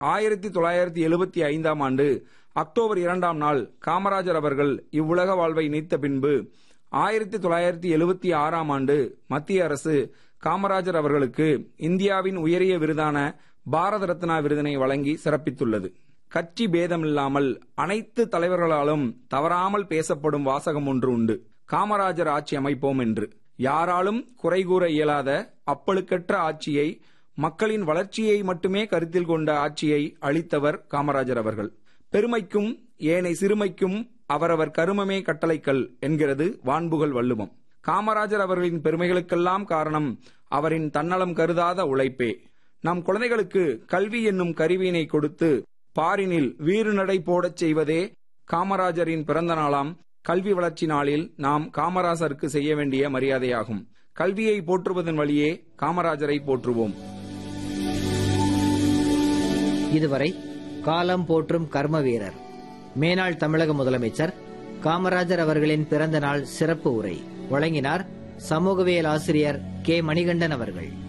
ஆயிரத்தி தொள்ளாயிரத்தி எழுபத்தி ஐந்தாம் ஆண்டு அக்டோபர் இரண்டாம் நாள் காமராஜர் அவர்கள் இவ்வுலக வாழ்வை நீத்த பின்பு ஆயிரத்தி தொள்ளாயிரத்தி எழுபத்தி ஆறாம் ஆண்டு மத்திய அரசு காமராஜர் அவர்களுக்கு இந்தியாவின் உயரிய விருதான பாரத ரத்னா விருதினை வழங்கி சிறப்பித்துள்ளது கட்சி பேதமில்லாமல் அனைத்து தலைவர்களாலும் தவறாமல் பேசப்படும் வாசகம் ஒன்று உண்டு காமராஜர் ஆட்சி அமைப்போம் என்று யாராலும் குறை கூற இயலாத அப்பழுக்கற்ற ஆட்சியை மக்களின் வளர்ச்சியை மட்டுமே கருத்தில் கொண்ட ஆட்சியை அளித்தவர் காமராஜர் அவர்கள் பெருமைக்கும் ஏனை சிறுமைக்கும் அவரவர் கருமமே கட்டளைக்கல் என்கிறது வான்புகழ் வள்ளுவம் காமராஜர் அவர்களின் பெருமைகளுக்கெல்லாம் காரணம் அவரின் தன்னலம் கருதாத உழைப்பே நம் குழந்தைகளுக்கு கல்வி என்னும் கருவியினை கொடுத்து பாரினில் வீறு நடை போடச் செய்வதே காமராஜரின் பிறந்த நாளாம் கல்வி வளர்ச்சி நாளில் நாம் காமராஜருக்கு செய்ய வேண்டிய மரியாதையாகும் கல்வியை போற்றுவதன் வழியே காமராஜரை போற்றுவோம் இதுவரை காலம் போற்றும் கர்ம வீரர் மேனாள் தமிழக முதலமைச்சர் காமராஜர் அவர்களின் பிறந்த நாள் சிறப்பு உரை வழங்கினார் சமூகவியல் ஆசிரியர் கே மணிகண்டன் அவர்கள்